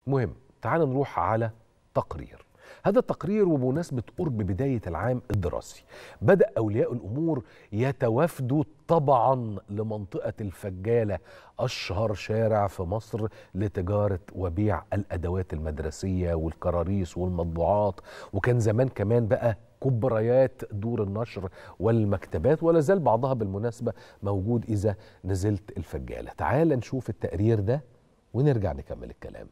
مهم تعال نروح على تقرير هذا التقرير وبمناسبة قرب بداية العام الدراسي بدأ أولياء الأمور يتوافدوا طبعا لمنطقة الفجالة أشهر شارع في مصر لتجارة وبيع الأدوات المدرسية والكراريس والمطبوعات وكان زمان كمان بقى كبريات دور النشر والمكتبات ولا زال بعضها بالمناسبة موجود إذا نزلت الفجالة تعال نشوف التقرير ده ونرجع نكمل الكلام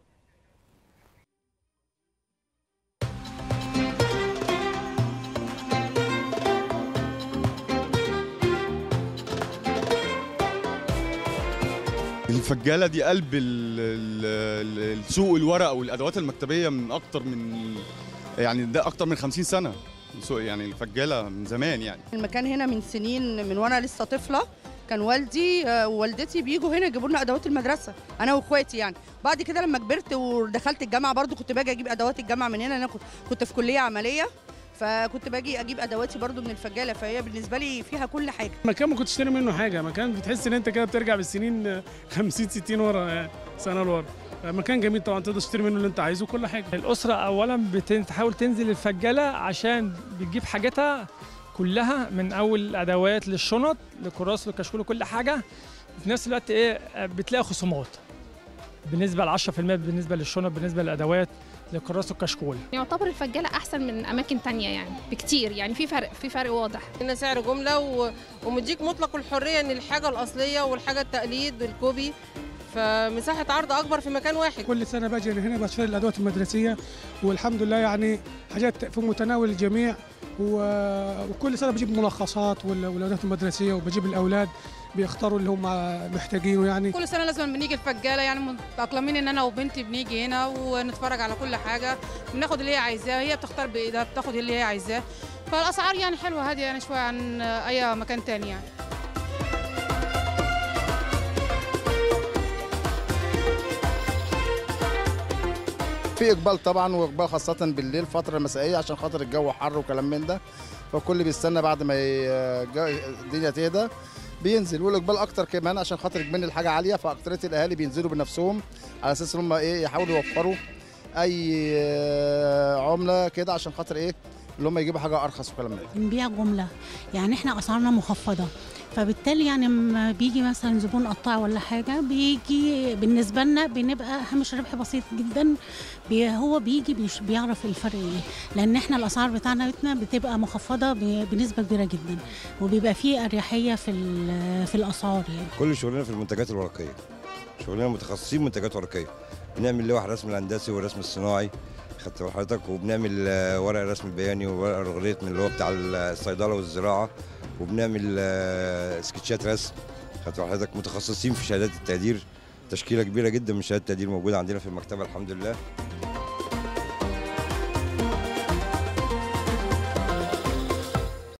الفجالة دي قلب ال- ال- ال- سوق الورق والأدوات المكتبية من أكتر من يعني ده أكتر من 50 سنة سوق يعني الفجالة من زمان يعني المكان هنا من سنين من وانا لسه طفله كان والدي آه، ووالدتي بيجوا هنا يجيبوا لنا ادوات المدرسه انا واخواتي يعني بعد كده لما كبرت ودخلت الجامعه برضو كنت باجي اجيب ادوات الجامعه من هنا انا كنت- كنت في كليه عمليه فكنت باجي اجيب ادواتي برضو من الفجاله فهي بالنسبه لي فيها كل حاجه مكان ما كنتش تشتري منه حاجه مكان بتحس ان انت كده بترجع بالسنين 50 60 ورا سنه لورا مكان جميل طبعا تقدر تشتري منه اللي انت عايزه كل حاجه الأسرة أولا بتحاول تنزل الفجالة عشان بتجيب حاجتها كلها من أول الأدوات للشنط لكراس للكشكول وكل حاجة في نفس الوقت إيه بتلاقي خصومات بالنسبة ل 10% بالنسبة للشنط بالنسبة للأدوات لكراس الكشكول يعتبر الفجالة أحسن من أماكن تانية يعني بكتير يعني في فرق في فرق واضح هنا سعر جملة و... ومديك مطلق الحرية ان الحاجة الأصلية والحاجة التقليد والكوبي فمساحة عرض أكبر في مكان واحد كل سنه باجي هنا بشتري الادوات المدرسيه والحمد لله يعني حاجات في متناول الجميع و- وكل سنه بجيب ملخصات وال- والادوات المدرسيه وبجيب الاولاد بيختاروا اللي هم محتاجينه يعني كل سنه لازم بنيجي الفجاله يعني متاقلمين ان انا وبنتي بنيجي هنا ونتفرج على كل حاجه بناخد اللي هي عايزاه هي بتختار بايدها بتاخد اللي هي عايزاه فالاسعار يعني حلوه هاديه يعني شويه عن اي مكان تاني يعني في اقبال طبعا واقبال خاصه بالليل فتره مسائيه عشان خاطر الجو حر وكلام من ده فالكل بيستنى بعد ما ي- جا- الدنيا تهدى بينزل والاقبال اكتر كمان عشان خاطر كمان الحاجه عاليه فاكتريه الاهالي بينزلوا بنفسهم على اساس ان هم ايه يحاولوا يوفروا اي آه، عمله كده عشان خاطر ايه اللي هم يجيبوا حاجه ارخص وكلام من ده بنبيع جملة يعني احنا أسعارنا مخفضة فبالتالي يعني لما بيجي مثلا زبون قطاع ولا حاجة بيجي بالنسبة لنا بنبقى هامش ربح بسيط جدا بي هو بيجي بيش بيعرف الفرق ايه لأن احنا الأسعار بتاعنا بتبقى مخفضة ب- بنسبة كبيرة جدا وبيبقى فيه أريحية في ال- في الأسعار يعني كل شغلنا في المنتجات الورقيه شغلنا متخصصين منتجات ورقيه بنعمل لوح الرسم الهندسي والرسم الصناعي خدت بال حضرتك وبنعمل آه، ورق الرسم البياني وورق الرغليت من اللي هو بتاع الصيدله والزراعه وبنعمل آه، سكتشات رسم خدت بال حضرتك متخصصين في شهادات التقدير تشكيله كبيره جدا من شهادات التقدير موجوده عندنا في المكتبه الحمد لله